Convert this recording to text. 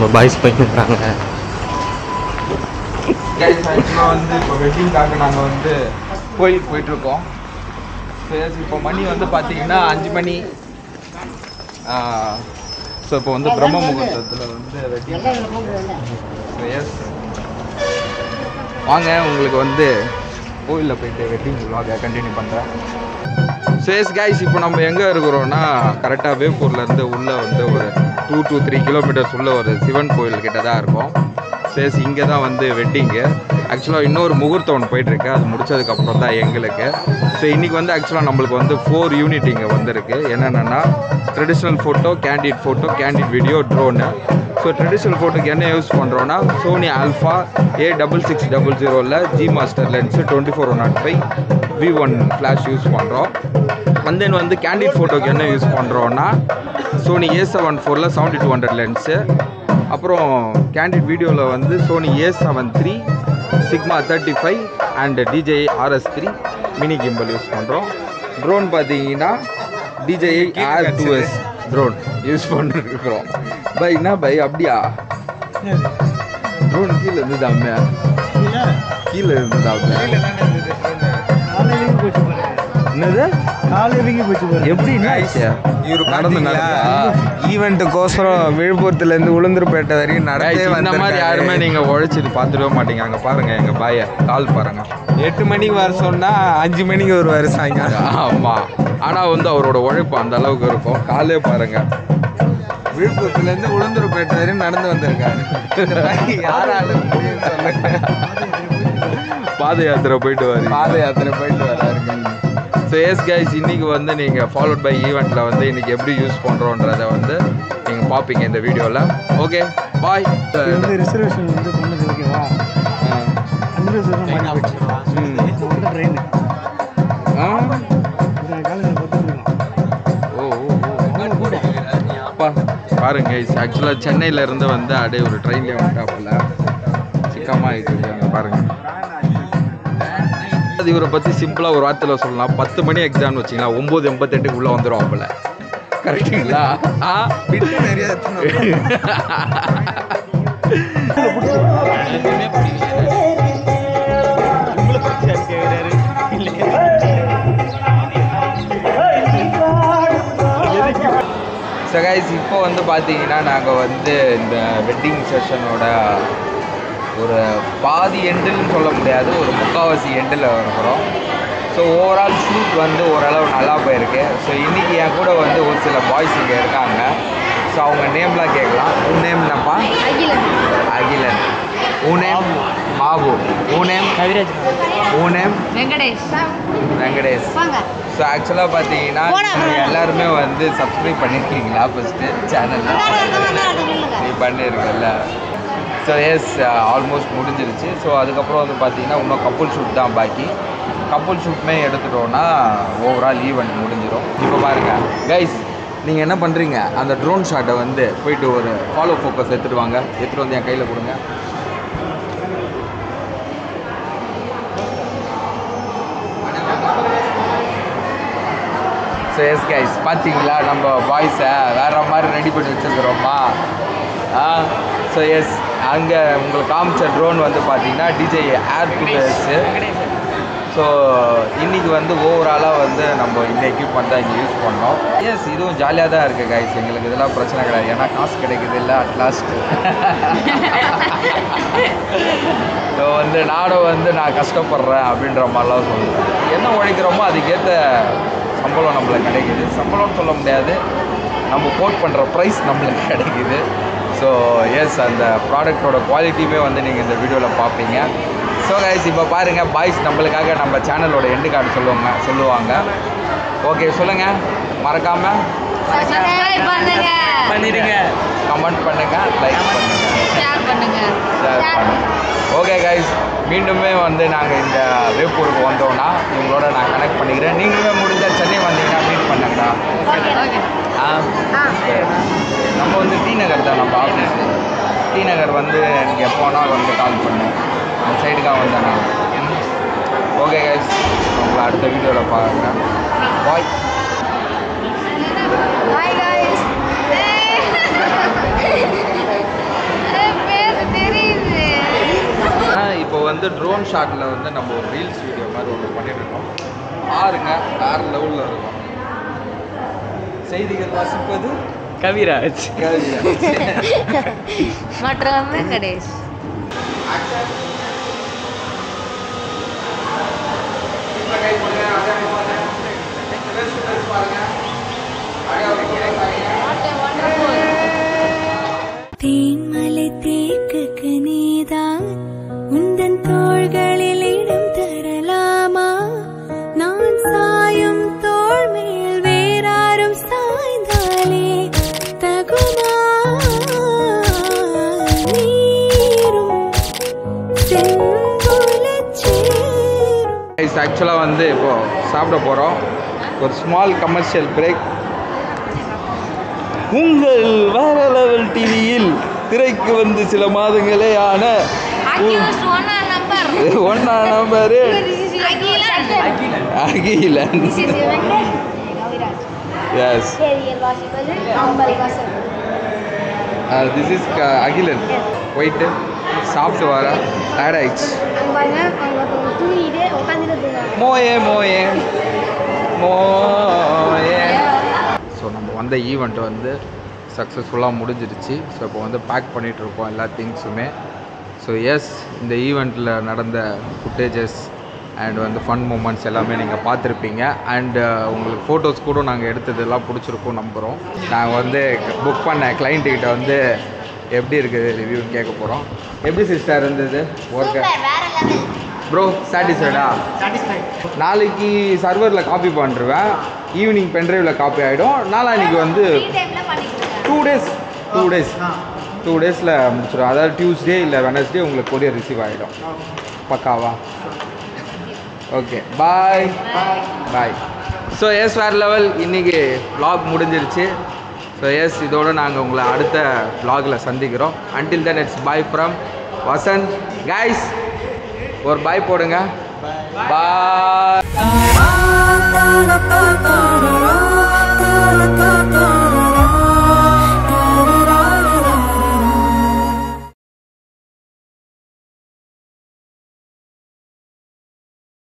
நம்ம பாய்ஸ் போயிருக்கிறாங்க கைஸ் ஆக்சுவலாக வந்து இப்போ வெட்டிங்காக நாங்கள் வந்து கோயிலுக்கு போயிட்டுருக்கோம் சரி இப்போ மணி வந்து பார்த்தீங்கன்னா அஞ்சு மணி ஸோ இப்போ வந்து பிரம்ம முகூர்த்தத்தில் வந்து வெட்டிங் எஸ் வாங்க உங்களுக்கு வந்து கோயிலில் போயிட்டு வெட்டிங் vlog கண்டினியூ பண்ணுறேன் சேஸ் கைஸ் இப்போ நம்ம எங்கே இருக்கிறோம்னா கரெக்டாக வேப்பூர்லேருந்து உள்ளே வந்து ஒரு டூ to த்ரீ கிலோமீட்டர்ஸ் உள்ள ஒரு சிவன் கோயில் கிட்ட தான் இருக்கும் சேஸ் இங்கே தான் வந்து வெட்டிங்கு ஆக்சுவலாக இன்னொரு முகூர்த்தம் ஒன்று போயிட்டுருக்கு அது முடிச்சதுக்கப்புறம் தான் எங்களுக்கு ஸோ இன்றைக்கி வந்து ஆக்சுவலாக நம்மளுக்கு வந்து ஃபோர் யூனிட் இங்கே வந்திருக்கு என்னென்னா traditional photo candid photo candid video drone so traditional ஃபோட்டோக்கு என்ன யூஸ் பண்ணுறோன்னா Sony alpha A double six double ஜீரோவில் G master lens twenty four one nought five V one flash use பண்ணுறோம் and then வந்து candid ஃபோட்டோக்கு என்ன use பண்ணுறோன்னா Sony A seven ஃபோரில் செவன்டி டூ ஹண்ட்ரட் லென்ஸு அப்புறம் கேண்டிட் வீடியோவில் வந்து Sony A seven three Sigma thirty five and DJ R S three mini gimbal use பண்ணுறோம் ட்ரோன் பார்த்தீங்கன்னா DJI R two S drone use பண்ணிருக்கிறோம் பை என்ன bye அப்படியா drone கீழே இருந்து தாம்மையா கீழே இருந்து தாம்மையா என்னது எப்படி என்னாச்சு இவரு நடந்து பாத்தீங்களா? நடந்தா ஈவெண்ட்டுக்கோசரம் விழுப்புரத்துல இருந்து உளுந்தூர்பேட்டை வரைக்கும் Guys, நடந்தே இந்த மாதிரி யாருமே நீங்க உழைச்சிட்டு பார்த்துடவே மாட்டீங்க அங்க பாருங்க எங்க பாய கால் பாருங்க எட்டு மணிக்கு வர சொன்னா அஞ்சு மணிக்கு வருவாரு சாயங்காலம் ஆமா ஆனா வந்து அவரோட உழைப்பு அந்த அளவுக்கு இருக்கும் காலே பாருங்க விழுப்புரத்துல இருந்து உளுந்தூர்பேட்டை வரையும் நடந்து வந்திருக்காரு இந்த பையன் யாரால முடியும்னு சொல்லுங்க பாத யாத்திரை போயிட்டு வாரு பாத யாத்திரை போயிட்டு வராருங்க ஸோ எஸ் கைஸ் இன்னைக்கு வந்து நீங்க ஃபாலோட் பை ஈவெண்ட்ல வந்து இன்னைக்கு எப்படி யூஸ் பண்றோன்றத வந்து நீங்க பாப்பீங்க இந்த வீடியோல ஓகே பாய் வந்து ரிசர்வேஷன் வந்து பண்ணது ஓகேவா அந்த ரிசர்வேஷன் பண்ணி போச்சு வந்து ட்ரெயின் இந்த காலேஜில் பார்த்துருக்கலாம் ஓ ஓ, ஓ. அப்பா பாருங்க ஆக்சுவலாக சென்னையில இருந்து வந்து அப்படியே ஒரு ட்ரெயின்லேயே வந்துட்டாப்புல சிக்கமா ஆயிட்டு பாருங்க அது இவரை பற்றி சிம்பிளாக ஒரு வார்த்தையில் சொல்லலாம் பத்து மணி எக்ஸாம்னு வச்சிங்களா ஒம்பது எண்பத்தெட்டுக்கு உள்ளே வந்துடுவாப்புல கரெக்டுங்களா ஆ பிட்டு நிறைய எடுத்துன்னு ஸோ கைஸ் இப்போ வந்து பார்த்தீங்கன்னா நாங்கள் வந்து இந்த வெட்டிங் செஷனோட ஒரு பாதி எண்டுன்னு சொல்ல முடியாது ஒரு முக்கால்வாசி எண்டில் இருக்கிறோம் ஸோ ஓவரால் ஷூட் வந்து ஓரளவு நல்லா போயிருக்கு ஸோ இன்றைக்கி என் கூட வந்து ஒரு சில பாய்ஸ் இங்கே இருக்காங்க ஸோ அவங்க நேம்லாம் கேட்கலாம் உன் நேம் என்னப்பா அகிலன் உன் நேம் மாபு உன் நேம் கவிராஜ் உன் நேம் வெங்கடேஷ் வெங்கடேஷ் வாங்க ஸோ ஆக்சுவலாக பார்த்தீங்கன்னா போடா, நீங்க போடா. எல்லாருமே வந்து சப்ஸ்கிரைப் பண்ணியிருக்கீங்களா ஃபஸ்ட்டு சேனலில் நீ பண்ணியிருக்கல ஸோ எஸ் ஆல்மோஸ்ட் முடிஞ்சிருச்சு ஸோ அதுக்கப்புறம் வந்து பார்த்தீங்கன்னா இன்னும் கப்புள் ஷூட் தான் பாக்கி கப்புள் ஷூட்மே எடுத்துட்டோன்னா ஓவரால் ஈவெண்ட் முடிஞ்சிடும் இப்போ பாருங்கள் கைஸ் நீங்கள் என்ன பண்ணுறீங்க அந்த ட்ரோன் ஷாட்டை வந்து போயிட்டு ஒரு ஃபாலோ ஃபோக்கஸ் எடுத்துகிட்டு வாங்க எடுத்துகிட்டு வந்து என் கையில் கொடுங்க ஸோ எஸ் கைஸ் பார்த்தீங்களா நம்ம பாய்ஸை வேற மாதிரி ரெடி பண்ணி வச்சுருக்கிறோமா ஆ ஸோ எஸ் அங்கே உங்களுக்கு காமிச்ச ட்ரோன் வந்து பார்த்தீங்கன்னா டிஜே ஏர் டூடர்ஸு ஸோ இன்னைக்கு வந்து ஓவராலாக வந்து நம்ம இந்த எக்யூப்மெண்ட் தான் இங்கே யூஸ் பண்ணோம் எஸ் இதுவும் ஜாலியாக தான் இருக்குது கைஸ் எங்களுக்கு இதெல்லாம் பிரச்சனை கிடையாது ஏன்னா காசு கிடைக்குது இல்லை அட்லாஸ்ட் ஸோ வந்து நானும் வந்து நான் கஷ்டப்படுறேன் அப்படின்ற மாதிரிலாம் சொல்லுவேன் என்ன உழைக்கிறோமோ அதுக்கேற்ற சம்பளம் நம்மளுக்கு கிடைக்குது சம்பளம்னு சொல்ல முடியாது நம்ம கோட் பண்ணுற ப்ரைஸ் நம்மளுக்கு கிடைக்குது ஸோ எஸ் அந்த ப்ராடக்ட்டோட குவாலிட்டியுமே வந்து நீங்கள் இந்த வீடியோவில் பார்ப்பீங்க ஸோ கைஸ் இப்போ பாருங்கள் பாய்ஸ் நம்மளுக்காக நம்ம சேனலோட எண்டு கார்டு சொல்லுவாங்க சொல்லுவாங்க ஓகே சொல்லுங்கள் மறக்காமல் சப்ஸ்கிரைப் பண்ணுங்க பண்ணிடுங்க கமெண்ட் பண்ணுங்கள் லைக் பண்ணுங்கள் ஷேர் பண்ணுங்க ஷேர் பண்ணுங்க ஓகே கைஸ் மீண்டுமே வந்து நாங்கள் இந்த வேப்பூருக்கு வந்தோம்னா இவங்களோட நான் கனெக்ட் பண்ணிக்கிறேன் நீங்களுமே முடிஞ்சால் சென்னை வந்தீங்கன்னா மீட் பண்ணுங்கடா ஓகே ஓகே ஆ சரி. நம்ம வந்து டி நகர் தான் நம்ம ஆஃபீஸ் டி நகர் வந்து எனக்கு எப்போனா வந்து கால் பண்ணு அந்த சைடுக்காக வந்தேன் நான் ஓகே கைஸ் உங்களை அடுத்த வீடியோவில் பார்க்குறேன் பாய் பாய் गाइस வந்து ட்ரோன் ஷாட்டில் வந்து நம்ம ஒரு ரீல்ஸ் வீடியோ மாதிரி ஒன்று பண்ணிட்டு இருக்கோம் பாருங்க வேற லெவலில் இருக்கும் செய்திகள் வாசிப்பது கவிராஜ் மற்றவங்க கணேஷ் தேன்மலை தேக்கு நீதான் உந்தன் தோள்களில் இடம் தரலாமா நான் சாயும் தோள் மேல் வேறாரும் சாய்ந்தாலே தகுமா நீரும் செம்புலச் சேரும் ஆக்சுவலாக வந்து இப்போ சாப்பிட போகிறோம் ஒரு ஸ்மால் கமர்ஷியல் பிரேக் உங்கள் வேற லெவல் டிவியில் திரைக்கு வந்து சில மாதங்களே ஆன அக்யூஸ் ஒன்னா நம்பர் ஒன்னா number This is Akilan Akilan This is Venkat. Kaviraj. Yes Serial வாசிப்பது அம்பல் வாசன் திஸ் இஸ் அகிலன் போயிட்டு சாப்பிட்டு வர டயர்ட் ஆயிடுச்சு அங்க பாருங்க அவங்க ஒருத்தவங்க தூங்கிட்டு உட்காந்துட்டு தூங்குறாங்க மோயே மோயே மோயே ஸோ நம்ம வந்த ஈவெண்ட் வந்து சக்ஸஸ்ஃபுல்லாக முடிஞ்சிருச்சு ஸோ இப்போ வந்து பேக் பண்ணிகிட்டு இருக்கோம் எல்லா திங்ஸுமே ஸோ எஸ் இந்த ஈவெண்ட்டில் நடந்த ஃபுட்டேஜஸ் அண்ட் வந்து ஃபன் மூமெண்ட்ஸ் எல்லாமே நீங்கள் பார்த்துருப்பீங்க அண்ட் உங்களுக்கு ஃபோட்டோஸ் கூட நாங்கள் எடுத்ததெல்லாம் பிடிச்சிருக்கும் நம்புகிறோம் நாங்கள் வந்து புக் பண்ண client கிட்ட வந்து எப்படி இருக்குது ரிவ்யூன்னு கேட்க போகிறோம் எப்படி சிஸ்டர் இருந்தது ஒர்க்கு வேற லெவல் ப்ரோ சாட்டிஸ்ஃபைடா நாளைக்கு சர்வரில் காப்பி பண்ணிருவேன் ஈவினிங் பென்ட்ரைவில் காப்பி ஆகிடும் நாளான்னைக்கு வந்து டைம்ல பண்ணிட்டு இருக்கேன் two days two days two டேஸில் முடிச்சிடும் அதாவது டியூஸ்டே இல்லை வெனஸ்டே உங்களுக்கு கொரியர் ரிசீவ் ஆகிடும் பக்காவா okay bye bye so yes வேறு லெவல் இன்னைக்கு vlog முடிஞ்சிருச்சு ஸோ எஸ் இதோட நாங்கள் உங்களை அடுத்த vlogல சந்திக்கிறோம் until then it's bye from Vasanth guys ஒரு பாய் போடுங்க பாய் Ta-da-da-da-da-da-da-da-da-da